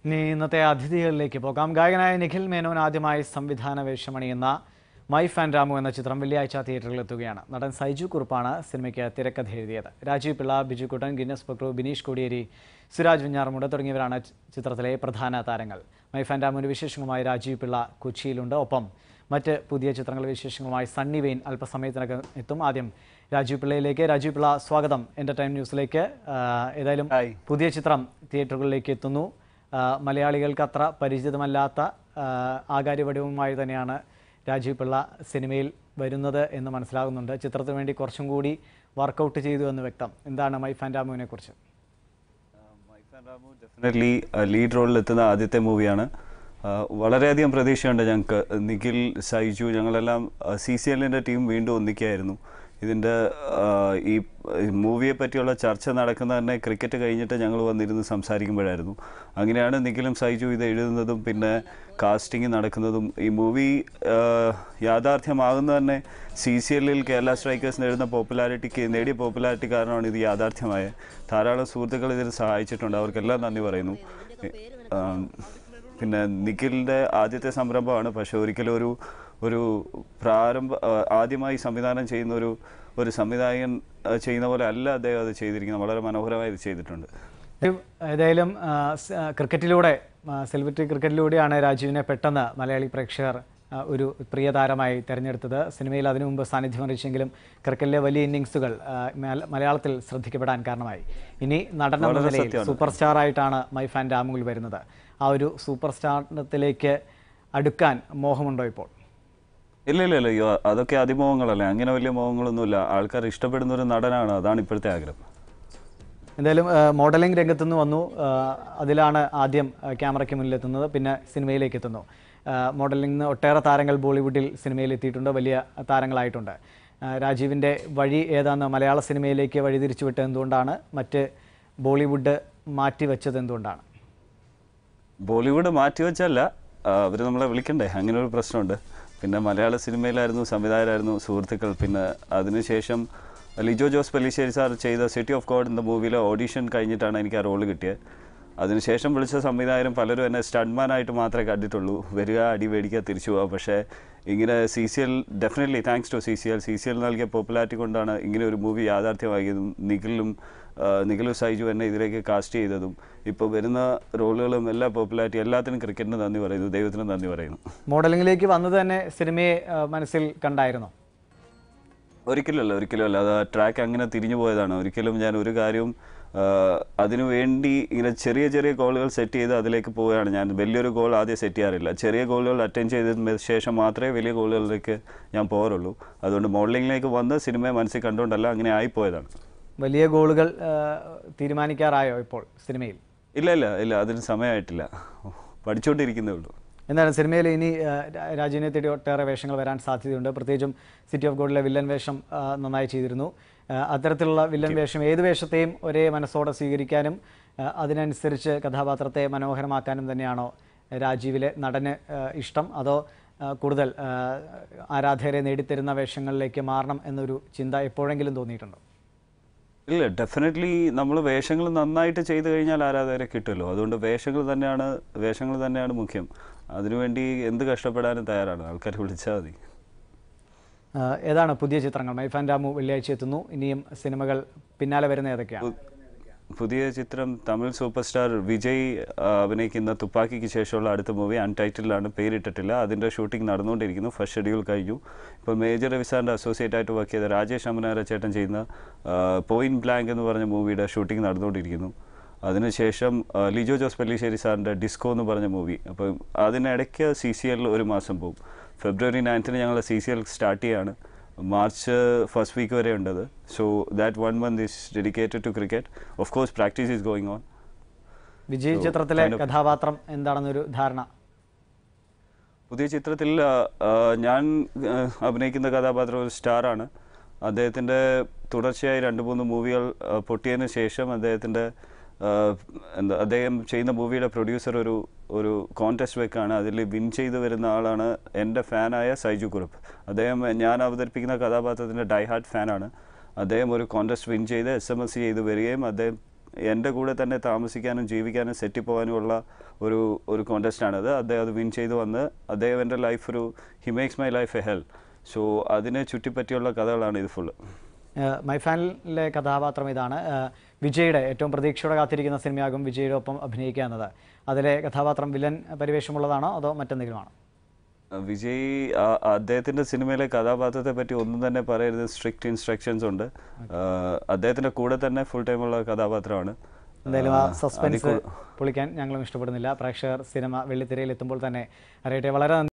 ഇനി ഇന്നത്തെ അതിഥികളിലേക്ക് പോകാം ഗായകനായ നിഖിൽ മേനോൻ ആദ്യമായി സംവിധാന വേഷമണിയുന്ന മൈ ഫാൻ രാമു എന്ന ചിത്രം വെള്ളിയാഴ്ച തിയേറ്ററിൽ എത്തുകയാണ് നടൻ സൈജു കുറുപ്പാണ് സിനിമയ്ക്ക് തിരക്കഥ എഴുതിയത് രാജീവ് പിള്ള ബിജു കുട്ടൻ ഗിന്നസ് ബക്രു ബിനീഷ് കോടിയേരി സുരാജ് വെഞ്ഞാറമുട് തുടങ്ങിയവരാണ് ചി- ചിത്രത്തിലെ പ്രധാന താരങ്ങൾ മൈ ഫാൻ രാമുവിന് വിശേഷങ്ങളുമായി രാജീവ് പിള്ള കൊച്ചിയിലുണ്ട് ഒപ്പം മറ്റ് പുതിയ ചിത്രങ്ങൾ വിശേഷങ്ങളുമായി സണ്ണി വെയിൻ അല്പസമയത്തിനകം എത്തും ആദ്യം രാജീവ് പിള്ളയിലേക്ക് രാജീവ് പിള്ള സ്വാഗതം എൻ്റർടൈൻ ന്യൂസിലേക്ക് ആ, ഏതായാലും ഹായ്. പുതിയ ചിത്രം തിയേറ്ററുകളിലേക്ക് എത്തുന്നു ആ, മലയാളികൾക്ക് അത്ര പരിചിതമല്ലാത്ത ആ, ആകാര്യവടിവുമായി തന്നെയാണ് രാജീവ് പിള്ള സിനിമയിൽ വരുന്നത് എന്ന് മനസ്സിലാകുന്നുണ്ട് ചിത്രത്തിന് വേണ്ടി കുറച്ചും കൂടി വർക്കൗട്ട് ചെയ്തു എന്ന് വ്യക്തം എന്താണ് മൈ ഫാൻ രാമുവിനെ കുറിച്ച് ഡെഫിനറ്റ്ലി ലീഡ് റോളിൽ എത്തുന്ന ആദ്യത്തെ മൂവിയാണ് വളരെയധികം പ്രതീക്ഷയുണ്ട് ഞങ്ങൾക്ക് നിഖിൽ സൈജു ഞങ്ങളെല്ലാം സി സി എല്ലിൻ്റെ ടീം വീണ്ടും ഒന്നിക്കുകയായിരുന്നു ഇതിൻ്റെ ഈ മൂവിയെ പറ്റിയുള്ള ചർച്ച നടക്കുന്ന തന്നെ ക്രിക്കറ്റ് കഴിഞ്ഞിട്ട് ഞങ്ങൾ വന്നിരുന്ന് സംസാരിക്കുമ്പോഴായിരുന്നു അങ്ങനെയാണ് നിഖിലും സൈജു ഇത് എഴുതുന്നതും പിന്നെ കാസ്റ്റിംഗ് നടക്കുന്നതും ഈ മൂവി യാഥാർത്ഥ്യമാകുന്ന തന്നെ സി സി എല്ലിൽ കേരള സ്ട്രൈക്കേഴ്സിന് എഴുതുന്ന പോപ്പുലാരിറ്റിക്ക് നേടിയ പോപ്പുലാരിറ്റി കാരണമാണ് ഇത് യാഥാർത്ഥ്യമായത് ധാരാളം സുഹൃത്തുക്കൾ ഇതിന് സഹായിച്ചിട്ടുണ്ട് അവർക്കെല്ലാം നന്ദി പറയുന്നു ആം, പിന്നെ നിഖിലിൻ്റെ ആദ്യത്തെ സംരംഭമാണ് പക്ഷെ ഒരിക്കലും ഒരു ഒരു പ്രാരംഭ ആ, ആദ്യമായി സംവിധാനം ചെയ്യുന്ന ഒരു ഒരു സംവിധായകൻ ആ, ചെയ്യുന്ന പോലെ അല്ല അദ്ദേഹം അത് ചെയ്തിരിക്കുന്നത് വളരെ മനോഹരമായി ഇത് ചെയ്തിട്ടുണ്ട് ഏതായാലും ആ, സ്- ആ, ക്രിക്കറ്റിലൂടെ ആ, സെലിബ്രിറ്റി ക്രിക്കറ്റിലൂടെയാണ് രാജീവിനെ പെട്ടെന്ന് മലയാളി പ്രേക്ഷകർ ആ, ഒരു പ്രിയ താരമായി തിരഞ്ഞെടുത്തത് സിനിമയിൽ അതിനു മുമ്പ് സാന്നിധ്യം അറിയിച്ചെങ്കിലും ക്രിക്കറ്റിലെ വലിയ ഇന്നിങ്സുകൾ ആ, മല- മലയാളത്തിൽ ശ്രദ്ധിക്കപ്പെടാൻ കാരണമായി ഇനി നടൻ എന്ന വളരെ നിലയിൽ സത്യമാണ്. സൂപ്പർ സ്റ്റാർ ആയിട്ടാണ് മൈ ഫാൻ രാമുൽ വരുന്നത് ആ ഒരു സൂപ്പർ സ്റ്റാറിനത്തിലേക്ക് അടുക്കാൻ മോഹമുണ്ടോ ഇപ്പോൾ ഇല്ല ഇല്ല ഇല്ല അയ്യോ അതൊക്കെ അതിമോഹങ്ങളല്ലേ അങ്ങനെ വലിയ മോഹങ്ങളൊന്നുമില്ല ആൾക്കാർ ഇഷ്ടപ്പെടുന്ന ഒരു നടനാണ് അതാണ് ഇപ്പോഴത്തെ ആഗ്രഹം എന്തായാലും മോഡലിംഗ് രംഗത്തു നിന്ന് വന്നു ആ, അതിലാണ് ആദ്യം ആ, ക്യാമറയ്ക്ക് മുന്നിലെത്തുന്നത് പിന്നെ സിനിമയിലേക്ക് എത്തുന്നു മോഡലിംഗ് നിന്ന് ഒട്ടേറെ താരങ്ങൾ ബോളിവുഡിൽ സിനിമയിൽ എത്തിയിട്ടുണ്ട് വലിയ താരങ്ങളായിട്ടുണ്ട് ആ, രാജീവിൻ്റെ വഴി ഏതാന്ന് മലയാള സിനിമയിലേക്ക് വഴി തിരിച്ചുവിട്ടത് എന്തുകൊണ്ടാണ് മറ്റ് ബോളിവുഡ് മാറ്റി വെച്ചത് എന്തുകൊണ്ടാണ് ബോളിവുഡ് മാറ്റിവെച്ചല്ല അവർ നമ്മളെ വിളിക്കണ്ടേ അങ്ങനെ ഒരു പ്രശ്നമുണ്ട് പിന്നെ മലയാള സിനിമയിലായിരുന്നു സംവിധായകരായിരുന്നു സുഹൃത്തുക്കൾ പിന്നെ അതിനുശേഷം ലിജോ ജോസ് പല്ലിശ്ശേരി സാർ ചെയ്ത സിറ്റി ഓഫ് ഗോഡ് എന്ന മൂവിയിലെ ഓഡീഷൻ കഴിഞ്ഞിട്ടാണ് എനിക്ക് ആ റോള് കിട്ടിയത് അതിനുശേഷം വിളിച്ച സംവിധായകരും പലരും എന്നെ സ്റ്റഡ്മാനായിട്ട് മാത്രമേ കണ്ടിട്ടുള്ളൂ വരിക അടി മേടിക്കുക തിരിച്ചു പോവുക പക്ഷേ ഇങ്ങനെ C C L definitely thanks to C C L C C L നൽകിയ പോപ്പുലാരിറ്റി കൊണ്ടാണ് ഇങ്ങനെ ഒരു മൂവി യാഥാർത്ഥ്യമാക്കിയതും നിഖിലും ആ, നിഖിലും സൈജു എന്നെ ഇതിലേക്ക് കാസ്റ്റ് ചെയ്തതും ഇപ്പോൾ വരുന്ന റോളുകളും എല്ലാ പോപ്പുലാരിറ്റി എല്ലാത്തിനും ക്രിക്കറ്റിന് നന്ദി പറയുന്നു ദൈവത്തിന് നന്ദി പറയുന്നു മോഡലിംഗിലേക്ക് വന്നത് തന്നെ സിനിമയെ ആ, മനസ്സിൽ കണ്ടായിരുന്നോ ഒരിക്കലുമല്ല ഒരിക്കലുമല്ല അത് ട്രാക്ക് അങ്ങനെ തിരിഞ്ഞു പോയതാണ് ഒരിക്കലും ഞാൻ ഒരു കാര്യവും ആ, അതിനു വേണ്ടി ഇങ്ങനെ ചെറിയ ചെറിയ ഗോളുകൾ സെറ്റ് ചെയ്ത് അതിലേക്ക് പോവുകയാണ് ഞാൻ വലിയൊരു ഗോൾ ആദ്യം സെറ്റ് ചെയ്യാറില്ല ചെറിയ ഗോളുകൾ അറ്റൻഡ് ചെയ്തതിന് ശേഷം മാത്രമേ വലിയ ഗോളുകളിലേക്ക് ഞാൻ പോകാറുള്ളൂ അതുകൊണ്ട് മോഡലിംഗിലേക്ക് വന്ന് സിനിമയെ മനസ്സിൽ കണ്ടുകൊണ്ടല്ല അങ്ങനെ ആയിപ്പോയതാണ് വലിയ ഗോളുകൾ ആ, തീരുമാനിക്കാറായോ ഇപ്പോൾ സിനിമയിൽ ഇല്ല ഇല്ല ഇല്ല അതിന് സമയമായിട്ടില്ല പഠിച്ചുകൊണ്ടിരിക്കുന്നേ ഉള്ളൂ എന്താണ് സിനിമയിൽ ഇനി ആ, രാ- രാജുവിനെ തേടി ഒട്ടേറെ വേഷങ്ങൾ വരാൻ സാധ്യതയുണ്ട് പ്രത്യേകിച്ചും സിറ്റി ഓഫ് ഗോഡിലെ വില്ലൻ വേഷം ആ, നന്നായി ചെയ്തിരുന്നു ആ, അത്തരത്തിലുള്ള വില്ലൻ വേഷം ഏത് വേഷത്തെയും ഒരേ മനസ്സോടെ സ്വീകരിക്കാനും ആ, അതിനനുസരിച്ച് കഥാപാത്രത്തെ മനോഹരമാക്കാനും തന്നെയാണോ രാജീവിലെ നടന് ആ, ഇഷ്ടം അതോ ആ, കൂടുതൽ ആ, ആരാധകരെ നേടിത്തരുന്ന വേഷങ്ങളിലേക്ക് മാറണം എന്നൊരു ചിന്ത എപ്പോഴെങ്കിലും തോന്നിയിട്ടുണ്ടോ ഇല്ല ഡെഫിനറ്റ്ലി നമ്മൾ വേഷങ്ങൾ നന്നായിട്ട് ചെയ്തു കഴിഞ്ഞാൽ ആരാധകരെ കിട്ടുമല്ലോ അതുകൊണ്ട് വേഷങ്ങൾ തന്നെയാണ് വേഷങ്ങൾ തന്നെയാണ് മുഖ്യം അതിനുവേണ്ടി എന്ത് കഷ്ടപ്പെടാനും തയ്യാറാണ് ആൾക്കാർ വിളിച്ചാൽ മതി ആ, ഏതാണ് പുതിയ ചിത്രങ്ങൾ മൈഫാൻ രാമു വെള്ളിയാഴ്ച എത്തുന്നു ഇനിയും സിനിമകൾ പിന്നാലെ വരുന്ന ഏതൊക്കെയാണ് പുതിയ ചിത്രം തമിഴ് സൂപ്പർ സ്റ്റാർ വിജയ് ആ, അഭിനയിക്കുന്ന തുപ്പാക്കിക്ക് ശേഷമുള്ള അടുത്ത മൂവി അൺടൈറ്റിലാണ് പേരിട്ടിട്ടില്ല അതിൻ്റെ ഷൂട്ടിംഗ് നടന്നുകൊണ്ടിരിക്കുന്നു ഫസ്റ്റ് ഷെഡ്യൂൾ കഴിഞ്ഞു ഇപ്പോൾ മേജർ രവിസാറിൻ്റെ അസോസിയേറ്റ് ആയിട്ട് വർക്ക് ചെയ്ത രാജേഷ് അമനാര ചേട്ടൻ ചെയ്യുന്ന പോയിന്റ് ബ്ലാങ്ക് എന്ന് പറഞ്ഞ മൂവിയുടെ ഷൂട്ടിംഗ് നടന്നുകൊണ്ടിരിക്കുന്നു അതിനുശേഷം ആ, ലിജോ ജോസ് പല്ലിശ്ശേരി സാറിൻ്റെ ഡിസ്കോ എന്ന് പറഞ്ഞ മൂവി അപ്പം അതിനിടയ്ക്ക് സി സി എല്ലിൽ ഒരു മാസം പോകും ഫെബ്രുവരി നയൻത്തിന് ഞങ്ങൾ സി സി എൽ സ്റ്റാർട്ട് ചെയ്യാണ് മാർച്ച് ഫസ്റ്റ് വീക്ക് വരെ ഉണ്ടത് so that one month is dedicated to cricket of course practice is going on Vijay So, ചിത്രത്തിലെ kind of- കഥാപാത്രം എന്താണെന്നൊരു ധാരണ പുതിയ ചിത്രത്തിൽ ആ, ആ, ഞാൻ ആ, അഭിനയിക്കുന്ന കഥാപാത്രം ഒരു സ്റ്റാറാണ് അദ്ദേഹത്തിൻ്റെ തുടർച്ചയായി രണ്ട് മൂന്ന് മൂവികൾ ആ, പൊട്ടിയതിന് ശേഷം അദ്ദേഹത്തിൻ്റെ ആ, എന്താ അദ്ദേഹം ചെയ്യുന്ന മൂവിയുടെ പ്രൊഡ്യൂസർ ഒരു ഒരു കോൺടെസ്റ്റ് വെക്കാണ് അതിൽ വിൻ ചെയ്ത് വരുന്ന ആളാണ് എൻ്റെ ഫാനായ സൈജു കുറുപ്പ് അദ്ദേഹം ഞാൻ അവതരിപ്പിക്കുന്ന കഥാപാത്രത്തിൻ്റെ ഡൈ ഹാർട്ട് ഫാനാണ് അദ്ദേഹം ഒരു കോൺടെസ്റ്റ് വിൻ ചെയ്ത് എസ് എം എസ് ചെയ്ത് വരികയും അദ്ദേഹം എൻ്റെ കൂടെ തന്നെ താമസിക്കാനും ജീവിക്കാനും സെറ്റിൽ പോകാനുമുള്ള ഒരു ഒരു കോntest-ആണത് അദ്ദേഹം അത് വിൻ ചെയ്ത് വന്ന് അദ്ദേഹം എൻ്റെ ലൈഫ് ഒരു he makes my life a hell so അതിനെ ചുറ്റിപ്പറ്റിയുള്ള കഥകളാണ് ഇത് ഫുള്ള് ഏഹ് മൈ ഫാനിലെ കഥാപാത്രം ഇതാണ് ഏഹ് വിജയുടെ ഏറ്റവും പ്രതീക്ഷയോടെ കാത്തിരിക്കുന്ന സിനിമയാകും വിജയുടെ ഒപ്പം അഭിനയിക്കുക എന്നത് അതിലെ കഥാപാത്രം വില്ലൻ പരിവേഷമുള്ളതാണോ അതോ മറ്റെന്തെങ്കിലുമാണോ വിജയ് ആ- അദ്ദേഹത്തിന്റെ സിനിമയിലെ കഥാപാത്രത്തെ പറ്റി ഒന്നും തന്നെ പറയരുത് സ്ട്രിക്റ്റ് ഇൻസ്ട്രക്ഷൻസ് ഉണ്ട് ആ, അദ്ദേഹത്തിന്റെ കൂടെ തന്നെ ഫുൾ ടൈമുള്ള കഥാപാത്രമാണ് എന്തായാലും ആ ആ, അതിൽ സസ്പെൻസ് കൂ- പൊളിക്കാൻ ഞങ്ങളും ഇഷ്ടപ്പെടുന്നില്ല പ്രേക്ഷകർ സിനിമ വെള്ളിത്തിരയിൽ എത്തുമ്പോൾ തന്നെ അറിയട്ടെ വളരെ നന്ദി